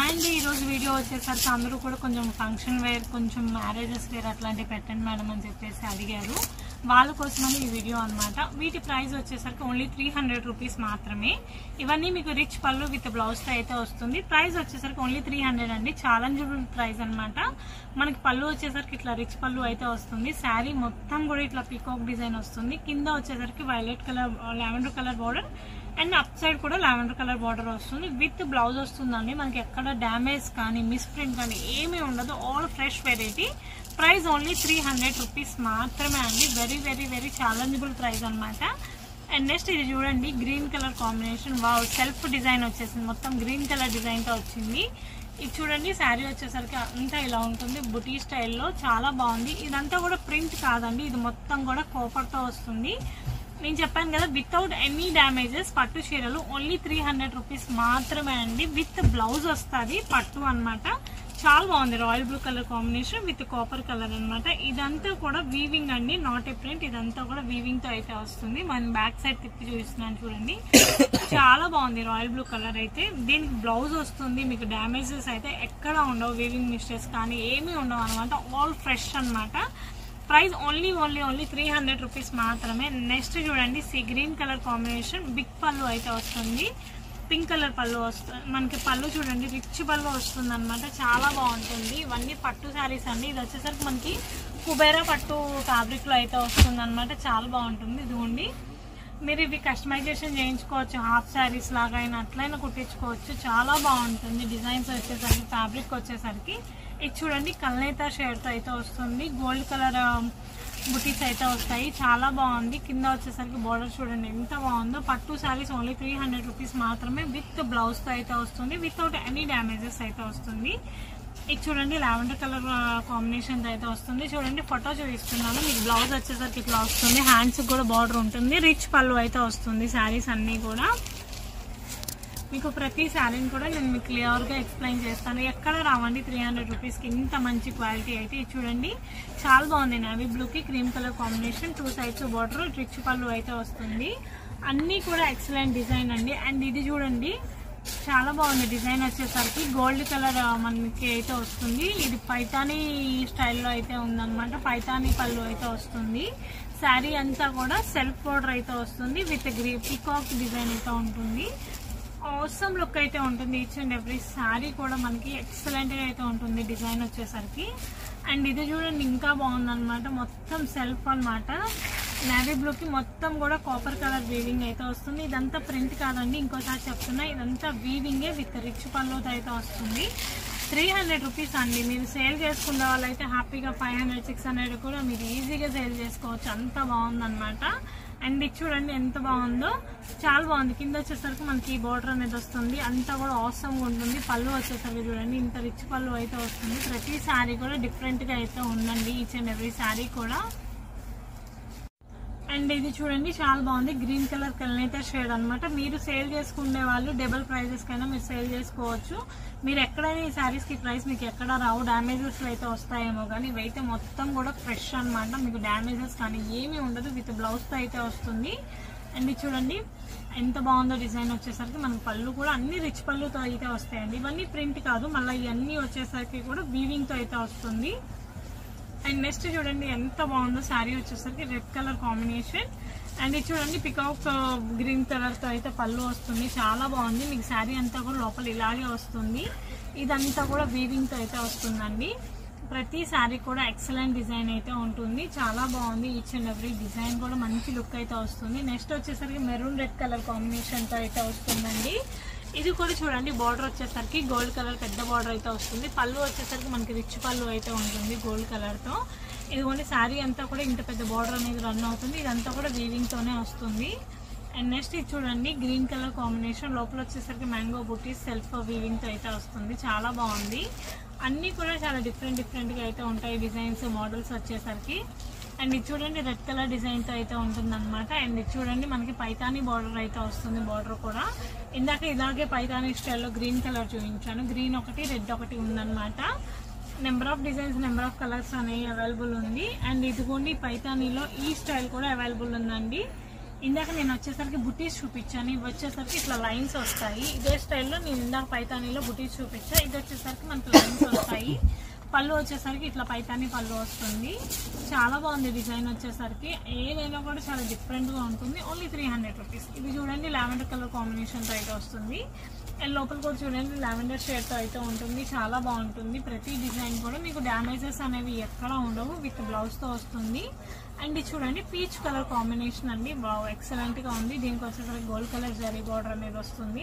and ఈ రోజు video వచ్చేసరికి అందరూ కూడా కొంచెం ఫంక్షన్ వేర్ కొంచెం మ్యారేజెస్ వేర్ అట్లాంటివి పెట్టండి మేడం అని చెప్పేసి అడిగారు వాళ్ళ కోసమని ఈ వీడియో అన్నమాట వీటి ప్రైస్ వచ్చేసరికి ఓన్లీ త్రీ హండ్రెడ్ రూపీస్ మాత్రమే ఇవన్నీ మీకు రిచ్ పళ్ళు విత్ బ్లౌజ్ తో అయితే వస్తుంది ప్రైస్ వచ్చేసరికి ఓన్లీ త్రీ హండ్రెడ్ అండి ఛాలెంజబుల్ ప్రైస్ అన్నమాట మనకి పళ్ళు వచ్చేసరికి ఇట్లా రిచ్ పళ్ళు అయితే వస్తుంది శారీ మొత్తం కూడా ఇట్లా పీకాక్ డిజైన్ వస్తుంది కింద వచ్చేసరికి violet colour lavender colour border and up side కూడా లావెండర్ కలర్ బార్డర్ వస్తుంది విత్ బ్లౌజ్ వస్తుందండి మనకి ఎక్కడ డ్యామేజ్ కానీ మిస్ప్రింట్ కానీ ఏమీ ఉండదు all fresh variety price only three hundred rupees మాత్రమే అండి very very very challengeable price అన్నమాట అండ్ నెక్స్ట్ ఇది చూడండి green colour combination wow self design వచ్చేసింది మొత్తం గ్రీన్ కలర్ డిజైన్తో వచ్చింది ఇది చూడండి శారీ వచ్చేసరికి అంతా ఇలా ఉంటుంది బుటీ స్టైల్లో చాలా బాగుంది ఇదంతా కూడా ప్రింట్ కాదండి ఇది మొత్తం కూడా కోపర్తో వస్తుంది నేను చెప్పాను కదా వితౌట్ ఎనీ డ్యామేజెస్ పట్టు చీరలు ఓన్లీ త్రీ హండ్రెడ్ రూపీస్ మాత్రమే అండి విత్ బ్లౌజ్ వస్తుంది పట్టు అన్నమాట చాలా బాగుంది royal blue colour combination with copper colour అన్నమాట ఇదంతా కూడా వీవింగ్ అండి నాట్ ఏ ప్రింట్ ఇదంతా కూడా వీవింగ్ తో అయితే వస్తుంది మన బ్యాక్ సైడ్ తిప్పి చూపిస్తున్నాను చూడండి చాలా బాగుంది రాయల్ బ్లూ కలర్ అయితే దీనికి బ్లౌజ్ వస్తుంది మీకు డ్యామేజెస్ అయితే ఎక్కడ ఉండవు వీవింగ్ మిస్టేక్స్ కానీ ఏమీ ఉండవు అనమాట ఆల్ ఫ్రెష్ అన్నమాట price only only only three hundred rupees మాత్రమే నెక్స్ట్ చూడండి sea green colour combination big పళ్ళు అయితే వస్తుంది పింక్ కలర్ పళ్ళు వస్తుంది మనకి పళ్ళు చూడండి రిచ్ పళ్ళు వస్తుంది అనమాట చాలా బాగుంటుంది ఇవన్నీ పట్టు శారీస్ అండి ఇది వచ్చేసరికి మనకి కుబేరా పట్టు ఫ్యాబ్రిక్ లో అయితే వస్తుంది అనమాట చాలా బాగుంటుంది ఇదిగోండి మీరు ఇవి కస్టమైజేషన్ చేయించుకోవచ్చు హాఫ్ శారీస్ లాగా అయినా అట్లయినా కుట్టించుకోవచ్చు చాలా బాగుంటుంది డిజైన్స్ వచ్చేసరికి ఫ్యాబ్రిక్ వచ్చేసరికి ఇది చూడండి కల్నేత షేడ్తో అయితే వస్తుంది గోల్డ్ కలర్ బుటీస్ అయితే వస్తాయి చాలా బాగుంది కింద వచ్చేసరికి బోర్డర్ చూడండి ఎంత బాగుందో పట్టు saris only three hundred rupees మాత్రమే విత్ బ్లౌజ్తో అయితే వస్తుంది వితౌట్ ఎనీ డ్యామేజెస్ అయితే వస్తుంది ఇది చూడండి లావెండర్ కలర్ కాంబినేషన్ అయితే వస్తుంది చూడండి ఫోటో చూపిస్తున్నాను మీకు బ్లౌజ్ వచ్చేసరికి ఇట్లా వస్తుంది హ్యాండ్స్ కూడా బార్డర్ ఉంటుంది రిచ్ పళ్ళు అయితే వస్తుంది శారీస్ అన్నీ కూడా మీకు ప్రతి శారీని కూడా నేను మీకు క్లియర్గా ఎక్స్ప్లెయిన్ చేస్తాను ఎక్కడ రావండి త్రీ హండ్రెడ్ రూపీస్కి ఇంత మంచి క్వాలిటీ అయితే ఇది చూడండి చాలా బాగుంది నావీ బ్లూకి cream colour combination two sides border rich పళ్ళు అయితే వస్తుంది అన్నీ కూడా ఎక్సలెంట్ డిజైన్ అండి అండ్ ఇది చూడండి చాలా బాగుంది డిజైన్ వచ్చేసరికి గోల్డ్ కలర్ మనకి అయితే వస్తుంది ఇది పైతానీ స్టైల్లో అయితే ఉందన్నమాట పైతానీ పళ్ళు అయితే వస్తుంది శారీ అంతా కూడా సెల్ఫ్ బోర్డర్ అయితే వస్తుంది విత్ గ్రీ పికాక్ డిజైన్ అయితే ఉంటుంది అవసరం లుక్ అయితే ఉంటుంది ఈచ్ అండ్ ఎవ్రీ శారీ కూడా మనకి ఎక్సలెంట్ గా అయితే ఉంటుంది డిజైన్ వచ్చేసరికి అండ్ ఇది చూడండి ఇంకా బాగుందన్నమాట మొత్తం సెల్ఫ్ అన్నమాట నేవీ బ్లూకి మొత్తం కూడా కాపర్ కలర్ వీవింగ్ అయితే వస్తుంది ఇదంతా ప్రింట్ కాదండి ఇంకోసారి చెప్తున్నా ఇదంతా వీవింగే విత్ రిచ్ పళ్ళుతో అయితే వస్తుంది త్రీ హండ్రెడ్ రూపీస్ అండి మీరు సేల్ చేసుకునే వాళ్ళైతే హ్యాపీగా ఫైవ్ హండ్రెడ్ సిక్స్ హండ్రెడ్ కూడా మీరు ఈజీగా సేల్ చేసుకోవచ్చు అంత బాగుందన్నమాట అండ్ ఇది చూడండి ఎంత బాగుందో చాలా బాగుంది కింద వచ్చేసరికి మనకి ఈ బోర్డర్ అనేది వస్తుంది అంతా కూడా అవసరంగా ఉంటుంది పళ్ళు వచ్చేసరికి చూడండి ఇంత రిచ్ పళ్ళు అయితే వస్తుంది ప్రతి శారీ కూడా డిఫరెంట్ గా అయితే ఉందండి ఈచ్ అండ్ ఎవ్రీ శారీ కూడా అండ్ ఇది చూడండి చాలా బాగుంది గ్రీన్ కలర్ కలనైతే షేడ్ అన్నమాట మీరు సేల్ చేసుకునే వాళ్ళు డబుల్ ప్రైజెస్ కైనా మీరు సేల్ చేసుకోవచ్చు మీరు ఎక్కడైనా ఈ శారీస్ కి ప్రైస్ మీకు ఎక్కడ రావు డ్యామేజెస్ అయితే వస్తాయేమో కానీ ఇవైతే మొత్తం కూడా ఫ్రెష్ అన్నమాట మీకు డ్యామేజెస్ కానీ ఏమీ ఉండదు విత్ బ్లౌజ్ తో అయితే వస్తుంది అండ్ ఇది చూడండి ఎంత బాగుందో డిజైన్ వచ్చేసరికి మనకు పళ్ళు కూడా అన్ని రిచ్ పళ్ళుతో అయితే వస్తాయండి ఇవన్నీ ప్రింట్ కాదు మళ్ళీ ఇవన్నీ వచ్చేసరికి కూడా వీవింగ్ తో అయితే వస్తుంది అండ్ నెక్స్ట్ చూడండి ఎంత బాగుందో శారీ వచ్చేసరికి రెడ్ కలర్ కాంబినేషన్ అండ్ ఇది చూడండి పికాక్ గ్రీన్ కలర్ తో అయితే పళ్ళు వస్తుంది చాలా బాగుంది మీకు శారీ అంతా కూడా లోపల ఇలాగే వస్తుంది ఇదంతా కూడా వీవింగ్ తో అయితే వస్తుందండి ప్రతి శారీ కూడా ఎక్సలెంట్ డిజైన్ అయితే ఉంటుంది చాలా బాగుంది ఈచ్ అండ్ ఎవ్రీ డిజైన్ కూడా మంచి లుక్ అయితే వస్తుంది నెక్స్ట్ వచ్చేసరికి మెరూన్ రెడ్ కలర్ కాంబినేషన్ తో అయితే వస్తుందండి ఇది కూడా చూడండి బార్డర్ వచ్చేసరికి గోల్డ్ కలర్ పెద్ద బార్డర్ అయితే వస్తుంది పళ్ళు వచ్చేసరికి మనకి రిచ్ పళ్ళు అయితే ఉంటుంది గోల్డ్ కలర్ తో ఇదిగోండి శారీ అంతా కూడా ఇంత పెద్ద బార్డర్ అనేది రన్ అవుతుంది ఇదంతా కూడా వీవింగ్ తోనే వస్తుంది అండ్ నెక్స్ట్ ఇది చూడండి గ్రీన్ కలర్ కాంబినేషన్ లోపల వచ్చేసరికి మ్యాంగో బుట్టి సెల్ఫ్ వీవింగ్ తో అయితే వస్తుంది చాలా బాగుంది అన్ని కూడా చాలా డిఫరెంట్ డిఫరెంట్ గా అయితే ఉంటాయి డిజైన్స్ మోడల్స్ వచ్చేసరికి అండ్ ఇది చూడండి రెడ్ కలర్ డిజైన్ తో అయితే ఉంటుంది అనమాట అండ్ ఇది చూడండి మనకి పైతానీ బార్డర్ అయితే వస్తుంది బార్డర్ కూడా ఇందాక ఇలాగే పైతానీ స్టైల్లో గ్రీన్ కలర్ చూపించాను గ్రీన్ ఒకటి రెడ్ ఒకటి ఉందన్నమాట number of designs number of colours అనేవి అవైలబుల్ ఉంది అండ్ ఇదిగోండి పైతానీలో ఈ స్టైల్ కూడా అవైలబుల్ ఉందండి ఇందాక నేను వచ్చేసరికి బుటీస్ చూపించాను ఇవి వచ్చేసరికి ఇట్లా లైన్స్ వస్తాయి ఇదే స్టైల్లో నేను ఇందాక పైతానీలో బుటీస్ చూపించా ఇది వచ్చేసరికి మనకి లైన్స్ వస్తాయి పళ్ళు వచ్చేసరికి ఇట్లా పైతాని పళ్ళు వస్తుంది చాలా బాగుంది డిజైన్ వచ్చేసరికి ఏదైనా కూడా చాలా డిఫరెంట్గా ఉంటుంది ఓన్లీ త్రీ హండ్రెడ్ రూపీస్ ఇది చూడండి లావెండర్ కలర్ కాంబినేషన్తో అయితే వస్తుంది అండ్ లోపల కూడా చూడండి లావెండర్ షేడ్తో అయితే ఉంటుంది చాలా బాగుంటుంది ప్రతి డిజైన్ కూడా మీకు డ్యామేజెస్ అనేవి ఎక్కడ ఉండవు విత్ బ్లౌజ్తో వస్తుంది అండ్ ఇది చూడండి పీచ్ కలర్ కాంబినేషన్ అండి బాగా ఎక్సలెంట్గా ఉంది దీనికి వచ్చేసరికి గోల్డ్ కలర్ జరీ బార్డర్ అనేది వస్తుంది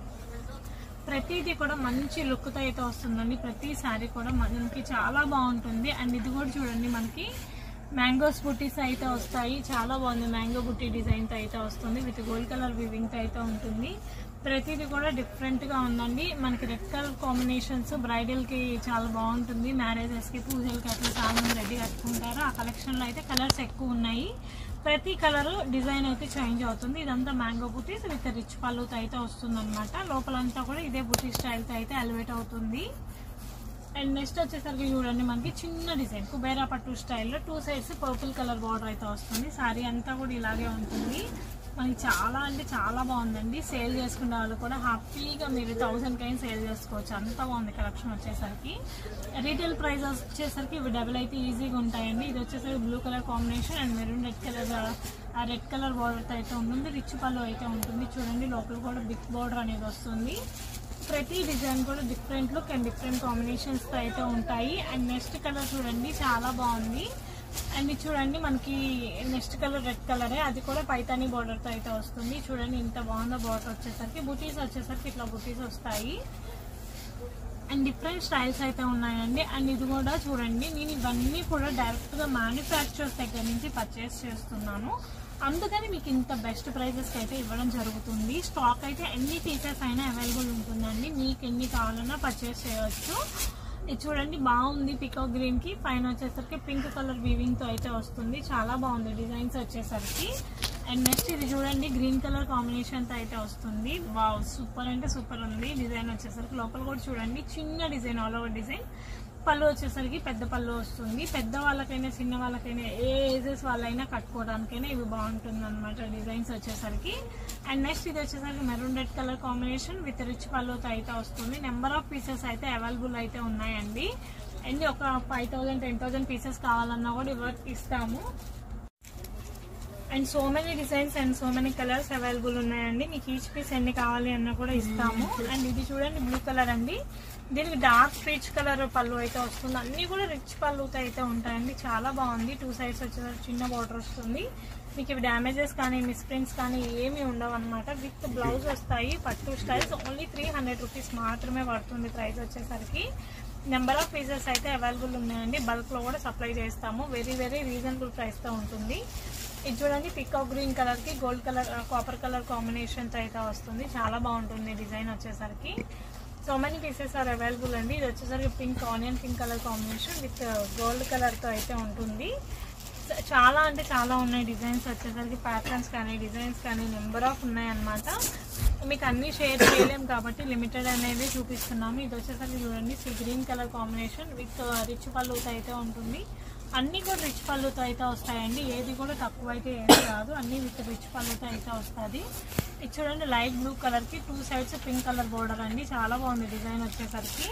ప్రతిదీ కూడా మంచి లుక్తో అయితే వస్తుందండి ప్రతి శారీ కూడా మనకి చాలా బాగుంటుంది అండ్ ఇది కూడా చూడండి మనకి మ్యాంగోస్ బుట్టీస్ అయితే వస్తాయి చాలా బాగుంది మ్యాంగో బుట్టి డిజైన్తో అయితే వస్తుంది విత్ గోల్డ్ కలర్ వివింగ్తో అయితే ఉంటుంది ప్రతిదీ కూడా డిఫరెంట్గా ఉందండి మనకి రెడ్ కలర్ కాంబినేషన్స్ బ్రైడల్కి చాలా బాగుంటుంది మ్యారేజెస్కి పూజలకి అట్లా చాలా మంది రెడీ కట్టుకుంటారు ఆ కలెక్షన్లో అయితే కలర్స్ ఎక్కువ ఉన్నాయి ప్రతి కలర్ డిజైన్ అయితే చేంజ్ అవుతుంది ఇదంతా మ్యాంగో బుటీస్ విత్ రిచ్ పళ్ళుతో అయితే వస్తుంది అనమాట లోపలంతా కూడా ఇదే బుటీ స్టైల్తో అయితే ఎలివేట్ అవుతుంది అండ్ నెక్స్ట్ వచ్చేసరికి చూడండి మనకి చిన్న డిజైన్ కుబేరా పట్టు స్టైల్లో two sides purple colour border అయితే వస్తుంది సారీ అంతా కూడా ఇలాగే ఉంటుంది మనకి చాలా అంటే చాలా బాగుందండి సేల్ చేసుకునే వాళ్ళు కూడా హ్యాపీగా మీరు థౌసండ్ కైనా సేల్ చేసుకోవచ్చు అంత బాగుంది కలెక్షన్ వచ్చేసరికి రీటైల్ ప్రైస్ వచ్చేసరికి ఇవి డబుల్ అయితే ఈజీగా ఉంటాయండి ఇది వచ్చేసరికి blue colour combination and maroon red colour ఆ రెడ్ కలర్ బార్డర్ అయితే ఉంటుంది రిచ్ పళ్ళు అయితే ఉంటుంది చూడండి లోపల కూడా బిగ్ బార్డర్ అనేది వస్తుంది ప్రతి డిజైన్ కూడా different look and different combinations తో అయితే ఉంటాయి అండ్ నెక్స్ట్ కలర్ చూడండి చాలా బాగుంది అండ్ ఇది చూడండి మనకి నెక్స్ట్ కలర్ రెడ్ కలరే అది కూడా పైతాని border తో అయితే వస్తుంది చూడండి ఇంత బాగుందో బార్డర్ వచ్చేసరికి బుటీస్ వచ్చేసరికి ఇట్లా బుటీస్ వస్తాయి అండ్ డిఫరెంట్ స్టైల్స్ అయితే ఉన్నాయండి అండ్ ఇది కూడా చూడండి నేను ఇవన్నీ కూడా డైరెక్ట్గా మ్యానుఫ్యాక్చర్స్ దగ్గర నుంచి పర్చేస్ చేస్తున్నాను అందుకని మీకు ఇంత బెస్ట్ ప్రైజెస్కి అయితే ఇవ్వడం జరుగుతుంది స్టాక్ అయితే ఎన్ని పీసెస్ అయినా అవైలబుల్ ఉంటుందండి మీకు ఎన్ని కావాలన్నా పర్చేస్ చేయవచ్చు ఇది చూడండి బాగుంది పికో గ్రీన్ కి పైన వచ్చేసరికి పింక్ కలర్ వీవింగ్ తో అయితే వస్తుంది చాలా బాగుంది డిజైన్స్ వచ్చేసరికి అండ్ నెక్స్ట్ ఇది చూడండి గ్రీన్ కలర్ కాంబినేషన్ తో అయితే వస్తుంది వావ్ సూపర్ అంటే సూపర్ ఉంది డిజైన్ వచ్చేసరికి లోపల కూడా చూడండి చిన్న డిజైన్ ఆల్ ఓవర్ డిజైన్ పళ్ళు వచ్చేసరికి పెద్ద పళ్ళు వస్తుంది పెద్ద వాళ్ళకైనా చిన్న వాళ్ళకైనా ఏ ఏజెస్ వాళ్ళైనా కట్టుకోవడానికైనా ఇవి బాగుంటుంది అనమాట డిజైన్స్ వచ్చేసరికి అండ్ నెక్స్ట్ ఇది వచ్చేసరికి maroon red colour combination with rich పళ్ళుతో అయితే వస్తుంది నెంబర్ ఆఫ్ పీసెస్ అయితే అవైలబుల్ అయితే ఉన్నాయండి అండ్ ఒక five thousand ten thousand pieces కావాలన్నా కూడా ఇవ్వ ఇస్తాము and so many designs and so many colours available ఉన్నాయండి మీకు ఈచ్ పీస్ ఎన్ని కావాలి అన్నా కూడా ఇస్తాము అండ్ ఇది చూడండి బ్లూ కలర్ అండి దీనికి డార్క్ రిచ్ కలర్ పళ్ళు అయితే వస్తుంది అన్ని కూడా రిచ్ పళ్ళుతో అయితే ఉంటాయండి చాలా బాగుంది టూ సైడ్స్ వచ్చేసరికి చిన్న బార్డర్ వస్తుంది మీకు ఇవి డ్యామేజెస్ కానీ మిస్ప్రింట్స్ కానీ ఏమీ ఉండవు అనమాట విత్ బ్లౌజ్ వస్తాయి పట్టు styles only three hundred rupees మాత్రమే పడుతుంది ప్రైస్ వచ్చేసరికి నెంబర్ ఆఫ్ పీసెస్ అయితే అవైలబుల్ ఉన్నాయండి బల్క్ లో కూడా సప్లై చేస్తాము వెరీ వెరీ రీజనబుల్ ప్రైస్ తో ఉంటుంది ఇది చూడండి పికాక్ గ్రీన్ కలర్ కి gold colour copper colour combination తో అయితే వస్తుంది చాలా బాగుంటుంది డిజైన్ వచ్చేసరికి so many pieces are available అండి ఇది వచ్చేసరికి pink onion pink colour combination with gold colour తో అయితే ఉంటుంది చ- చాలా అంటే చాలా ఉన్నాయి డిజైన్స్ వచ్చేసరికి ప్యాటర్న్స్ కానీ డిజైన్స్ కానీ నెంబర్ ఆఫ్ ఉన్నాయి అన్నమాట మీకు అన్ని షేర్ చేయలేం కాబట్టి లిమిటెడ్ అనేది చూపిస్తున్నాము ఇది వచ్చేసరికి చూడండి sea green colour combination with rich పళ్ళుతో అయితే ఉంటుంది అన్ని కూడా రిచ్ పళ్ళుతో అయితే వస్తాయండి ఏది కూడా తక్కువ అయితే ఏది రాదు అన్ని విత్ రిచ్ పళ్ళుతో అయితే వస్తుంది ఇది చూడండి లైట్ బ్లూ కలర్ కి two sides pink colour border అండి చాలా బాగుంది డిజైన్ వచ్చేసరికి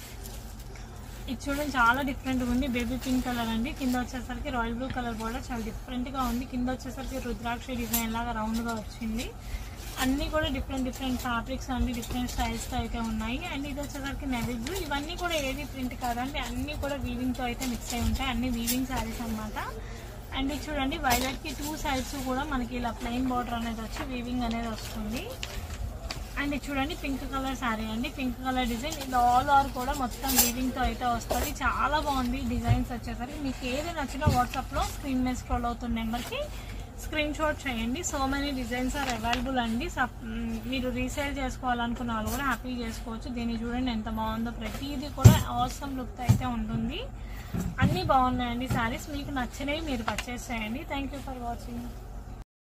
ఇది చూడండి చాలా డిఫరెంట్ ఉంది బేబీ పింక్ కలర్ అండి కింద వచ్చేసరికి రాయల్ బ్లూ కలర్ బోర్డర్ చాలా డిఫరెంట్ గా ఉంది కింద వచ్చేసరికి రుద్రాక్ష డిజైన్ లాగా రౌండ్ గా వచ్చింది అన్ని కూడా డిఫరెంట్ డిఫరెంట్ ఫ్యాబ్రిక్స్ అండి డిఫరెంట్ స్టైల్స్ తో అయితే ఉన్నాయి అండ్ ఇది వచ్చేసరికి నెవీ బ్లూ ఇవన్నీ కూడా ఏది ప్రింట్ కాదండి అన్ని కూడా వీవింగ్ తో అయితే మిక్స్ అయి ఉంటాయి అన్ని వీవింగ్ శారీస్ అన్నమాట అండ్ ఇది చూడండి వైలెట్ కి టూ సైడ్స్ కూడా మనకి ఇలా ప్లెయిన్ బార్డర్ అనేది వచ్చి వీవింగ్ అనేది వస్తుంది అండ్ ఇది చూడండి పింక్ కలర్ శారీ అండి పింక్ కలర్ డిజైన్ ఇది ఆల్ ఓవర్ కూడా మొత్తం వీవింగ్ తో అయితే వస్తుంది చాలా బాగుంది డిజైన్స్ వచ్చేసరికి మీకు ఏది నచ్చినా వాట్సాప్ లో స్క్రీన్ మీద స్క్రోల్ అవుతున్న నెంబర్ కి స్క్రీన్ షాట్ చేయండి so many designs are available అండి సప్- మ్, మీరు రీసేల్ చేసుకోవాలనుకున్న వాళ్ళు కూడా హ్యాపీ చేసుకోవచ్చు దీన్ని చూడండి ఎంత బాగుందో ప్రతిదీ కూడా అవసరం లుక్ అయితే ఉంటుంది అన్నీ బాగున్నాయండి శారీస్ మీకు నచ్చినవి మీరు పర్చేస్ చేయండి థ్యాంక్ యూ ఫర్ వాచింగ్